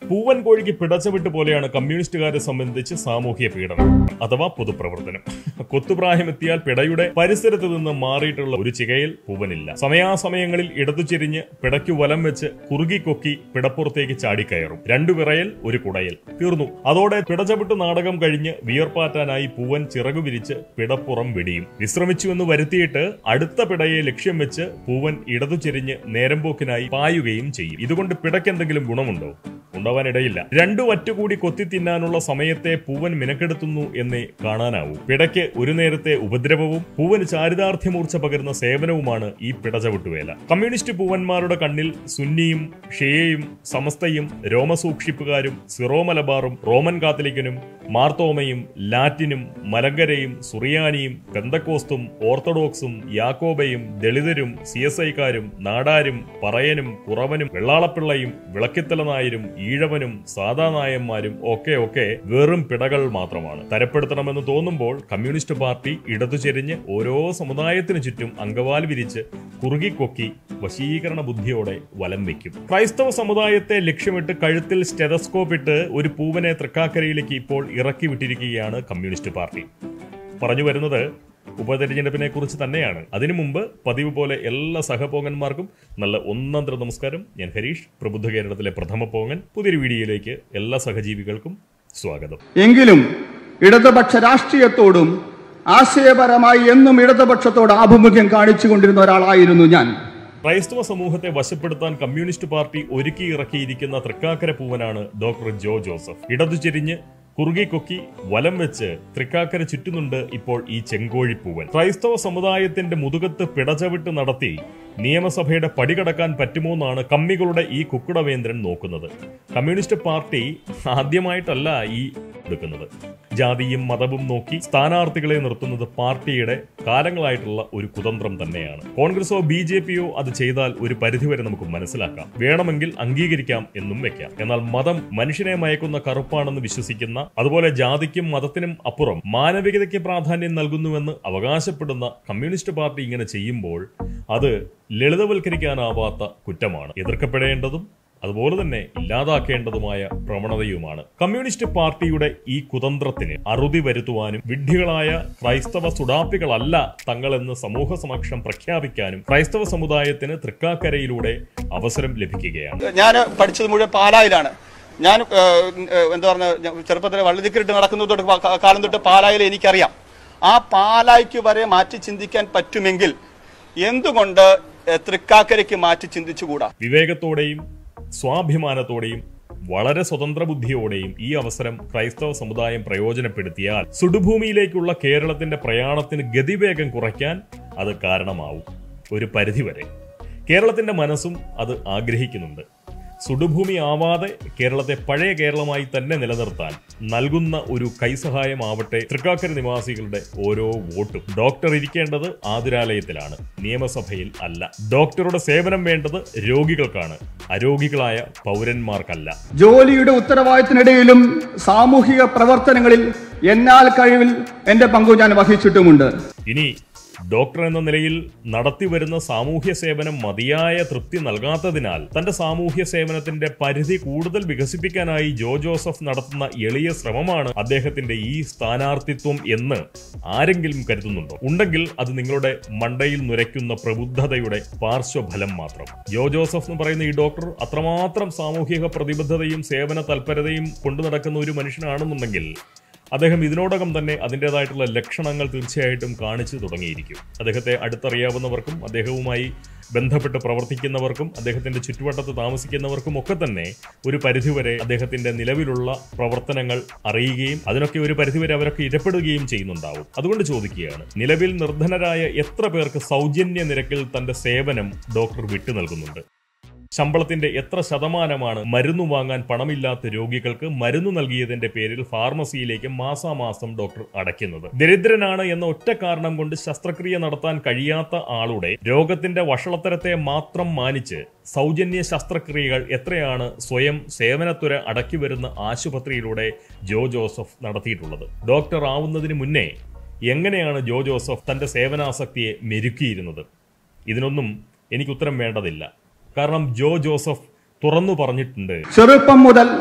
പൂവൻ കോഴിക്ക് പിടച്ചവിട്ട് പോലെയാണ് കമ്മ്യൂണിസ്റ്റുകാരെ സംബന്ധിച്ച് സാമൂഹ്യ പീഡനം അഥവാ പൊതുപ്രവർത്തനം കൊത്തുപ്രായമെത്തിയാൽ പിടയുടെ പരിസരത്ത് നിന്ന് മാറിയിട്ടുള്ള ഒരു ചികയിൽ പൂവനില്ല സമയാസമയങ്ങളിൽ ഇടതു ചെരിഞ്ഞ് പിടയ്ക്കു വലം വെച്ച് കുറുകിക്കൊക്കി പിടപ്പുറത്തേക്ക് ചാടിക്കയറും രണ്ടു വിറയൽ ഒരു കുടയൽ തീർന്നു അതോടെ പിടചവിട്ട് നാടകം കഴിഞ്ഞ് വിയർപ്പാറ്റാനായി പൂവൻ ചിറകു വിരിച്ച് പിടപ്പുറം വെടിയും വിശ്രമിച്ചുവെന്ന് വരുത്തിയിട്ട് അടുത്ത പിടയെ ലക്ഷ്യം വെച്ച് പൂവൻ ഇടതു ചെരിഞ്ഞ് നേരമ്പോക്കിനായി പായുകയും ചെയ്യും ഇതുകൊണ്ട് പിടയ്ക്കെന്തെങ്കിലും ഗുണമുണ്ടോ ഉണ്ടാവാനിടയില്ല രണ്ടു വറ്റുകൂടി കൊത്തി തിന്നാനുള്ള സമയത്തെ പൂവൻ മിനക്കെടുത്തുന്നു എന്നേ കാണാനാവൂ പിടയ്ക്ക് ഒരു നേരത്തെ ഉപദ്രവവും പൂവന് ചാരിതാർത്ഥ്യമൂർച്ച പകരുന്ന സേവനവുമാണ് ഈ പിടചവിട്ടുവേല കമ്മ്യൂണിസ്റ്റ് പൂവന്മാരുടെ കണ്ണിൽ സുന്നിയും ഷിയയും സമസ്തയും രോമസൂക്ഷിപ്പുകാരും സിറോ മലബാറും റോമൻ കാത്തലിക്കനും മാർത്തോമയും ലാറ്റിനും മലങ്കരയും സുറിയാനിയും പെന്തക്കോസ്തും ഓർത്തഡോക്സും യാക്കോബയും ദളിതരും സി എസ് ഐക്കാരും നാടാരും പറയനും കുറവനും വെള്ളാളപ്പിള്ളയും വിളക്കിത്തല നായരും ഈഴവനും സാധാ നായന്മാരും ഒക്കെ ഒക്കെ വെറും പിടകൾ മാത്രമാണ് തരപ്പെടുത്തണമെന്ന് തോന്നുമ്പോൾ കമ്മ്യൂണിസ്റ്റ് പാർട്ടി ഇടതു ചെരിഞ്ഞ് ഓരോ സമുദായത്തിനു ചുറ്റും അങ്കവാൽ വിരിച്ച് കുറുകിക്കൊക്കി വശീകരണ ബുദ്ധിയോടെ വലം വയ്ക്കും ക്രൈസ്തവ സമുദായത്തെ ലക്ഷ്യമിട്ട് കഴുത്തിൽ സ്റ്റെതസ്കോപ്പ് ഇട്ട് ഒരു പൂവനെ തൃക്കാക്കരയിലേക്ക് ഇപ്പോൾ ഇറക്കി വിട്ടിരിക്കുകയാണ് കമ്മ്യൂണിസ്റ്റ് പാർട്ടി പറഞ്ഞു വരുന്നത് ഉപതെരഞ്ഞെടുപ്പിനെ കുറിച്ച് തന്നെയാണ് അതിനു മുമ്പ് പതിവ് പോലെ എല്ലാ സഹപോങ്ങന്മാർക്കും നല്ല ഒന്നാന്തര നമസ്കാരം ഞാൻ ഹരീഷ് പ്രബുദ്ധ കേരളത്തിലെ പ്രഥമ പോങ്ങൻ പുതിയൊരു വീഡിയോയിലേക്ക് എല്ലാ സഹജീവികൾക്കും സ്വാഗതം എങ്കിലും ഇടതുപക്ഷ രാഷ്ട്രീയത്തോടും ആശയപരമായി എന്നും ഇടതുപക്ഷത്തോട് ആഭിമുഖ്യം കാണിച്ചുകൊണ്ടിരുന്ന ഒരാളായിരുന്നു ഞാൻ ക്രൈസ്തവ സമൂഹത്തെ വശപ്പെടുത്താൻ കമ്മ്യൂണിസ്റ്റ് പാർട്ടി ഒരുക്കി ഇറക്കിയിരിക്കുന്ന തൃക്കാക്കര പൂവനാണ് ഡോക്ടർ ജോ ജോസഫ് ഇടതു ചെരിഞ്ഞ് കുറുകിക്കൊക്കി വലം വെച്ച് തൃക്കാക്കര ചുറ്റുന്നുണ്ട് ഇപ്പോൾ ഈ ചെങ്കോഴിപ്പൂവൻ ക്രൈസ്തവ സമുദായത്തിന്റെ മുതുകത്ത് പിടചവിട്ട് നടത്തി നിയമസഭയുടെ പടികടക്കാൻ പറ്റുമോന്നാണ് കമ്മികളുടെ ഈ കുക്കുടവേന്ദ്രൻ നോക്കുന്നത് കമ്മ്യൂണിസ്റ്റ് പാർട്ടി ആദ്യമായിട്ടല്ല ഈ എടുക്കുന്നത് ജാതിയും മതവും നോക്കി സ്ഥാനാർത്ഥികളെ നിർത്തുന്നത് പാർട്ടിയുടെ കാലങ്ങളായിട്ടുള്ള ഒരു കുതന്ത്രം തന്നെയാണ് കോൺഗ്രസോ ബി ജെ പിയോ അത് ചെയ്താൽ ഒരു പരിധിവരെ നമുക്ക് മനസ്സിലാക്കാം വേണമെങ്കിൽ അംഗീകരിക്കാം എന്നും വെക്കാം എന്നാൽ മതം മനുഷ്യനെ മയക്കുന്ന കറുപ്പാണെന്ന് വിശ്വസിക്കുന്ന അതുപോലെ ജാതിക്കും മതത്തിനും അപ്പുറം മാനവികതയ്ക്ക് പ്രാധാന്യം നൽകുന്നുവെന്ന് അവകാശപ്പെടുന്ന കമ്മ്യൂണിസ്റ്റ് പാർട്ടി ഇങ്ങനെ ചെയ്യുമ്പോൾ അത് ലളിതവൽക്കരിക്കാനാവാത്ത കുറ്റമാണ് എതിർക്കപ്പെടേണ്ടതും അതുപോലെ തന്നെ ഇല്ലാതാക്കേണ്ടതുമായ പ്രവണതയുമാണ് കമ്മ്യൂണിസ്റ്റ് പാർട്ടിയുടെ ഈ കുതന്ത്രത്തിന് അറുതി വരുത്തുവാനും വിഡ്ഢികളായ ക്രൈസ്തവ സുഡാപ്പികളല്ല തങ്ങളെന്ന് സമൂഹ സമക്ഷം പ്രഖ്യാപിക്കാനും ക്രൈസ്തവ സമുദായത്തിന് തൃക്കാക്കരയിലൂടെ അവസരം ലഭിക്കുകയാണ് ഞാൻ പഠിച്ചത് മുഴുവൻ പാലായിലാണ് ഞാൻ ഏഹ്, ഏഹ്, എന്താ പറഞ്ഞ ചെറുപ്പത്തിൽ വള്ളിതിക്കിട്ട് നടക്കുന്നത് തൊട്ട് കാ- കാലം തൊട്ട് പാലായിൽ എനിക്കറിയാം ആ പാലായ്ക്ക് വരെ മാറ്റി ചിന്തിക്കാൻ പറ്റുമെങ്കിൽ എന്തുകൊണ്ട് ഏഹ്, തൃക്കാക്കരയ്ക്ക് മാറ്റി ചിന്തിച്ചുകൂടാ വിവേകത്തോടെയും സ്വാഭിമാനത്തോടെയും വളരെ സ്വതന്ത്ര ബുദ്ധിയോടെയും ഈ അവസരം ക്രൈസ്തവ സമുദായം പ്രയോജനപ്പെടുത്തിയാൽ സുടുഭൂമിയിലേക്കുള്ള കേരളത്തിന്റെ പ്രയാണത്തിന് ഗതിവേഗം കുറയ്ക്കാൻ അത് കാരണമാവും ഒരു പരിധിവരെ കേരളത്തിന്റെ മനസ്സും അത് ആഗ്രഹിക്കുന്നുണ്ട് സുടുഭൂമി ആവാതെ കേരളത്തെ പഴയ കേരളമായി തന്നെ നിലനിർത്താൻ നൽകുന്ന ഒരു കൈസഹായമാവട്ടെ തൃക്കാക്കര നിവാസികളുടെ ഓരോ വോട്ടും ഡോക്ടർ ഇരിക്കേണ്ടത് ആതുരാലയത്തിലാണ് നിയമസഭയിൽ അല്ല ഡോക്ടറുടെ സേവനം വേണ്ടത് രോഗികൾക്കാണ് അരോഗികളായ പൗരന്മാർക്കല്ല ജോലിയുടെ ഉത്തരവാദിത്തത്തിനിടയിലും സാമൂഹിക പ്രവർത്തനങ്ങളിൽ എന്നാൽ കഴിവിൽ എന്റെ പങ്കു ഞാൻ വഹിച്ചിട്ടുമുണ്ട് ഇനി ഡോക്ടർ എന്ന നിലയിൽ നടത്തിവരുന്ന സാമൂഹ്യ സേവനം മതിയായ തൃപ്തി നൽകാത്തതിനാൽ തന്റെ സാമൂഹ്യ സേവനത്തിന്റെ പരിധി കൂടുതൽ വികസിപ്പിക്കാനായി ജോ ജോസഫ് നടത്തുന്ന എളിയ ശ്രമമാണ് അദ്ദേഹത്തിന്റെ ഈ സ്ഥാനാർത്ഥിത്വം എന്ന് ആരെങ്കിലും കരുതുന്നുണ്ടോ ഉണ്ടെങ്കിൽ അത് നിങ്ങളുടെ മണ്ടയിൽ നുരയ്ക്കുന്ന പ്രബുദ്ധതയുടെ പാർശ്വഫലം മാത്രം ജോ ജോസഫ് എന്ന് പറയുന്ന ഈ ഡോക്ടർ അത്രമാത്രം സാമൂഹിക പ്രതിബദ്ധതയും സേവന തൽപരതയും കൊണ്ടു നടക്കുന്ന ഒരു മനുഷ്യനാണെന്നുണ്ടെങ്കിൽ അദ്ദേഹം ഇതിനോടകം തന്നെ അതിൻ്റെതായിട്ടുള്ള ലക്ഷണങ്ങൾ തീർച്ചയായിട്ടും കാണിച്ചു തുടങ്ങിയിരിക്കും അദ്ദേഹത്തെ അടുത്തറിയാവുന്നവർക്കും അദ്ദേഹവുമായി ബന്ധപ്പെട്ട് പ്രവർത്തിക്കുന്നവർക്കും അദ്ദേഹത്തിന്റെ ചുറ്റുവട്ടത്ത് താമസിക്കുന്നവർക്കും ഒക്കെ തന്നെ ഒരു പരിധിവരെ അദ്ദേഹത്തിന്റെ നിലവിലുള്ള പ്രവർത്തനങ്ങൾ അറിയുകയും അതിനൊക്കെ ഒരു പരിധിവരെ അവരൊക്കെ ഇരപ്പെടുകയും ചെയ്യുന്നുണ്ടാവും അതുകൊണ്ട് ചോദിക്കുകയാണ് നിലവിൽ നിർധനരായ എത്ര പേർക്ക് സൗജന്യ നിരക്കിൽ തന്റെ സേവനം ഡോക്ടർ വിട്ടു നൽകുന്നുണ്ട് ശമ്പളത്തിന്റെ എത്ര ശതമാനമാണ് മരുന്ന് വാങ്ങാൻ പണമില്ലാത്ത രോഗികൾക്ക് മരുന്ന് നൽകിയതിന്റെ പേരിൽ ഫാർമസിയിലേക്ക് മാസാമാസം ഡോക്ടർ അടയ്ക്കുന്നത് ദരിദ്രനാണ് എന്ന ഒറ്റ കാരണം കൊണ്ട് ശസ്ത്രക്രിയ നടത്താൻ കഴിയാത്ത ആളുടെ രോഗത്തിന്റെ വഷളത്തരത്തെ മാത്രം മാനിച്ച് സൗജന്യ ശസ്ത്രക്രിയകൾ എത്രയാണ് സ്വയം സേവനത്തുര അടക്കി വരുന്ന ആശുപത്രിയിലൂടെ ജോ ജോസഫ് നടത്തിയിട്ടുള്ളത് ഡോക്ടർ ആവുന്നതിന് മുന്നേ എങ്ങനെയാണ് ജോ ജോസഫ് തന്റെ സേവനാസക്തിയെ മെരുക്കിയിരുന്നത് ഇതിനൊന്നും എനിക്ക് ഉത്തരം വേണ്ടതില്ല കാരണം ജോ ജോസഫ് തുറന്നു പറഞ്ഞിട്ടുണ്ട് ചെറുപ്പം മുതൽ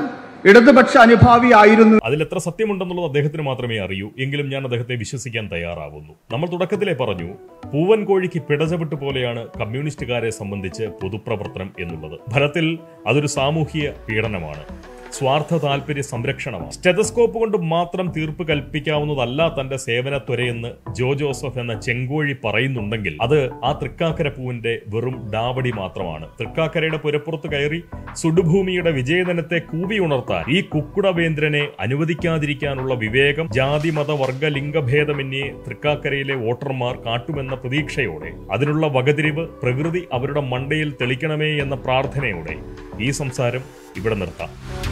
ഇടതുപക്ഷ അനുഭാവിയായിരുന്നു അതിൽ എത്ര സത്യമുണ്ടെന്നുള്ളത് അദ്ദേഹത്തിന് മാത്രമേ അറിയൂ എങ്കിലും ഞാൻ അദ്ദേഹത്തെ വിശ്വസിക്കാൻ തയ്യാറാവുന്നു നമ്മൾ തുടക്കത്തിലെ പറഞ്ഞു പൂവൻ കോഴിക്ക് പിടചവിട്ട് പോലെയാണ് കമ്മ്യൂണിസ്റ്റുകാരെ സംബന്ധിച്ച് പൊതുപ്രവർത്തനം എന്നുള്ളത് ഫലത്തിൽ അതൊരു സാമൂഹിക പീഡനമാണ് സ്വാർത്ഥ താല്പര്യ സംരക്ഷണമാണ് സ്റ്റെതസ്കോപ്പ് കൊണ്ട് മാത്രം തീർപ്പ് കൽപ്പിക്കാവുന്നതല്ല തന്റെ സേവന ത്വരയെന്ന് ജോ ജോസഫ് എന്ന ചെങ്കോഴി പറയുന്നുണ്ടെങ്കിൽ അത് ആ തൃക്കാക്കര പൂവിന്റെ വെറും ഡാവടി മാത്രമാണ് തൃക്കാക്കരയുടെ പുരപ്പുറത്ത് കയറി സുഡുഭൂമിയുടെ വിജയദിനത്തെ കൂവി ഉണർത്താൻ ഈ കുക്കുടവേന്ദ്രനെ അനുവദിക്കാതിരിക്കാനുള്ള വിവേകം ജാതി മത വർഗ ലിംഗഭേദമന്യേ തൃക്കാക്കരയിലെ വോട്ടർമാർ കാട്ടുമെന്ന പ്രതീക്ഷയോടെ അതിനുള്ള വകതിരിവ് പ്രകൃതി അവരുടെ മണ്ടയിൽ തെളിക്കണമേ എന്ന പ്രാർത്ഥനയോടെ ഈ സംസാരം ഇവിടെ നിർത്താം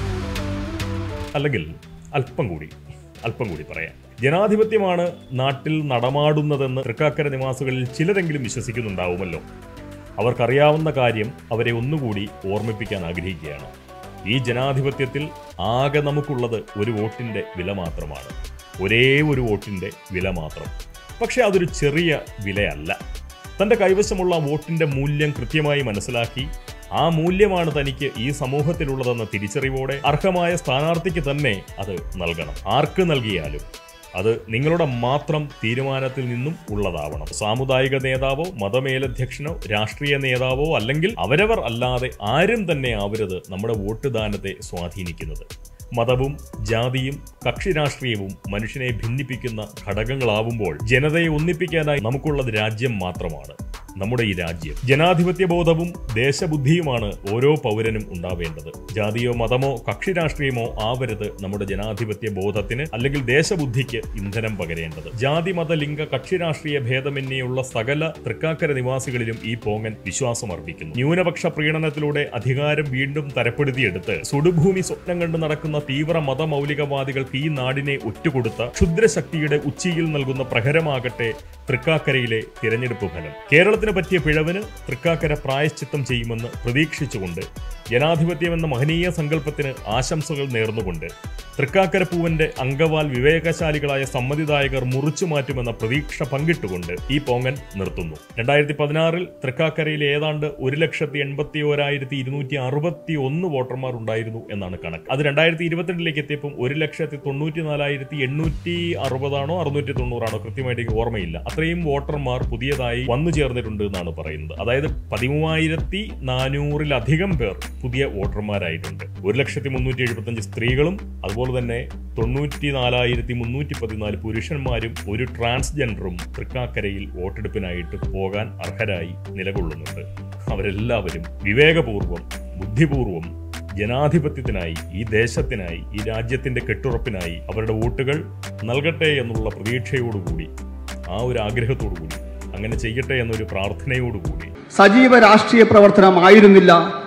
അല്ലെങ്കിൽ അല്പം കൂടി അല്പം കൂടി പറയാം ജനാധിപത്യമാണ് നാട്ടിൽ നടമാടുന്നതെന്ന് തൃക്കാക്കര നിവാസികളിൽ ചിലരെങ്കിലും വിശ്വസിക്കുന്നുണ്ടാവുമല്ലോ അവർക്കറിയാവുന്ന കാര്യം അവരെ ഒന്നുകൂടി ഓർമ്മിപ്പിക്കാൻ ആഗ്രഹിക്കുകയാണ് ഈ ജനാധിപത്യത്തിൽ ആകെ നമുക്കുള്ളത് ഒരു വോട്ടിന്റെ വില മാത്രമാണ് ഒരേ ഒരു വോട്ടിന്റെ വില മാത്രം പക്ഷെ അതൊരു ചെറിയ വിലയല്ല തന്റെ കൈവശമുള്ള വോട്ടിന്റെ മൂല്യം കൃത്യമായി മനസ്സിലാക്കി ആ മൂല്യമാണ് തനിക്ക് ഈ സമൂഹത്തിലുള്ളതെന്ന തിരിച്ചറിവോടെ അർഹമായ സ്ഥാനാർത്ഥിക്ക് തന്നെ അത് നൽകണം ആർക്ക് നൽകിയാലും അത് നിങ്ങളുടെ മാത്രം തീരുമാനത്തിൽ നിന്നും ഉള്ളതാവണം സാമുദായിക നേതാവോ മതമേലധ്യക്ഷനോ രാഷ്ട്രീയ നേതാവോ അല്ലെങ്കിൽ അവരവർ അല്ലാതെ ആരും തന്നെ ആവരുത് നമ്മുടെ വോട്ട് ദാനത്തെ സ്വാധീനിക്കുന്നത് മതവും ജാതിയും കക്ഷി രാഷ്ട്രീയവും മനുഷ്യനെ ഭിന്നിപ്പിക്കുന്ന ഘടകങ്ങളാവുമ്പോൾ ജനതയെ ഒന്നിപ്പിക്കാനായി നമുക്കുള്ളത് രാജ്യം മാത്രമാണ് നമ്മുടെ ഈ രാജ്യം ജനാധിപത്യ ബോധവും ദേശബുദ്ധിയുമാണ് ഓരോ പൗരനും ഉണ്ടാവേണ്ടത് ജാതിയോ മതമോ കക്ഷി രാഷ്ട്രീയമോ ആവരുത് നമ്മുടെ ജനാധിപത്യ ബോധത്തിന് അല്ലെങ്കിൽ ദേശബുദ്ധിക്ക് ഇന്ധനം പകരേണ്ടത് ജാതി മത ലിംഗ കക്ഷി രാഷ്ട്രീയ ഭേദമന്യേയുള്ള സകല തൃക്കാക്കര നിവാസികളിലും ഈ പോങ്ങൻ വിശ്വാസം അർപ്പിക്കുന്നു ന്യൂനപക്ഷ പ്രീണനത്തിലൂടെ അധികാരം വീണ്ടും തരപ്പെടുത്തിയെടുത്ത് സുടുഭൂമി സ്വപ്നം കണ്ട് നടക്കുന്ന തീവ്ര മതമൗലികവാദികൾക്ക് ഈ നാടിനെ ഒറ്റുകൊടുത്ത ക്ഷുദ്രശക്തിയുടെ ഉച്ചിയിൽ നൽകുന്ന പ്രഹരമാകട്ടെ തൃക്കാക്കരയിലെ തിരഞ്ഞെടുപ്പ് ഫലം കേരളത്തിന് പറ്റിയ പിഴവിന് തൃക്കാക്കര പ്രായശ്ചിത്തം ചെയ്യുമെന്ന് പ്രതീക്ഷിച്ചുകൊണ്ട് ജനാധിപത്യം എന്ന മഹനീയ സങ്കല്പത്തിന് ആശംസകൾ നേർന്നുകൊണ്ട് തൃക്കാക്കര പൂവന്റെ അങ്കവാൽ വിവേകശാലികളായ സമ്മതിദായകർ മുറിച്ചു മാറ്റുമെന്ന പ്രതീക്ഷ പങ്കിട്ടുകൊണ്ട് ഈ പോങ്ങൻ നിർത്തുന്നു രണ്ടായിരത്തി പതിനാറിൽ തൃക്കാക്കരയിൽ ഏതാണ്ട് ഒരു ലക്ഷത്തി എൺപത്തി ഓരായിരത്തി ഇരുന്നൂറ്റി അറുപത്തി ഒന്ന് വോട്ടർമാർ ഉണ്ടായിരുന്നു എന്നാണ് കണക്ക് അത് രണ്ടായിരത്തി ഇരുപത്തിരണ്ടിലേക്ക് എത്തിയപ്പോൾ ഒരു ലക്ഷത്തി തൊണ്ണൂറ്റി നാലായിരത്തി എണ്ണൂറ്റി അറുപതാണോ അറുന്നൂറ്റി തൊണ്ണൂറാണോ കൃത്യമായിട്ട് എനിക്ക് ഓർമ്മയില്ല അത്രയും വോട്ടർമാർ പുതിയതായി വന്നു ചേർന്നിട്ടുണ്ട് എന്നാണ് പറയുന്നത് അതായത് പതിമൂവായിരത്തി നാനൂറിലധികം പേർ പുതിയ വോട്ടർമാരായിട്ടുണ്ട് ഒരു ലക്ഷത്തി മുന്നൂറ്റി എഴുപത്തഞ്ച് സ്ത്രീകളും അതുപോലെ തന്നെ തൊണ്ണൂറ്റി നാലായിരത്തി മുന്നൂറ്റി പതിനാല് പുരുഷന്മാരും ഒരു ട്രാൻസ്ജെൻഡറും തൃക്കാക്കരയിൽ വോട്ടെടുപ്പിനായിട്ട് പോകാൻ അർഹരായി നിലകൊള്ളുന്നുണ്ട് അവരെല്ലാവരും വിവേകപൂർവം ബുദ്ധിപൂർവം ജനാധിപത്യത്തിനായി ഈ ദേശത്തിനായി ഈ രാജ്യത്തിന്റെ കെട്ടുറപ്പിനായി അവരുടെ വോട്ടുകൾ നൽകട്ടെ എന്നുള്ള പ്രതീക്ഷയോടുകൂടി ആ ഒരു ആഗ്രഹത്തോടുകൂടി അങ്ങനെ ചെയ്യട്ടെ എന്നൊരു പ്രാർത്ഥനയോടുകൂടി സജീവ രാഷ്ട്രീയ പ്രവർത്തനമായിരുന്നില്ല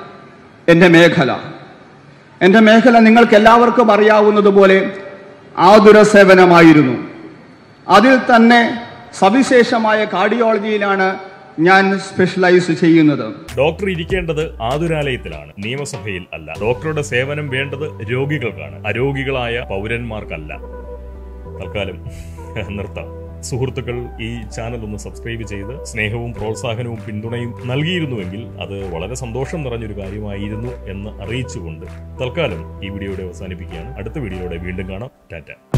എൻ്റെ മേഖല എൻ്റെ മേഖല നിങ്ങൾക്ക് എല്ലാവർക്കും അറിയാവുന്നതുപോലെ ആതുര സേവനമായിരുന്നു അതിൽ തന്നെ സവിശേഷമായ കാർഡിയോളജിയിലാണ് ഞാൻ സ്പെഷ്യലൈസ് ചെയ്യുന്നത് ഡോക്ടർ ഇരിക്കേണ്ടത് ആതുരാലയത്തിലാണ് നിയമസഭയിൽ അല്ല ഡോക്ടറുടെ സേവനം വേണ്ടത് രോഗികൾക്കാണ് അരോഗികളായ പൗരന്മാർക്കല്ല തൽക്കാലം നിർത്താം സുഹൃത്തുക്കൾ ഈ ചാനൽ ഒന്ന് സബ്സ്ക്രൈബ് ചെയ്ത് സ്നേഹവും പ്രോത്സാഹനവും പിന്തുണയും നൽകിയിരുന്നുവെങ്കിൽ അത് വളരെ സന്തോഷം നിറഞ്ഞൊരു കാര്യമായിരുന്നു എന്ന് അറിയിച്ചുകൊണ്ട് തൽക്കാലം ഈ വീഡിയോയുടെ അവസാനിപ്പിക്കുകയാണ് അടുത്ത വീഡിയോയുടെ വീണ്ടും കാണാം ടാറ്റ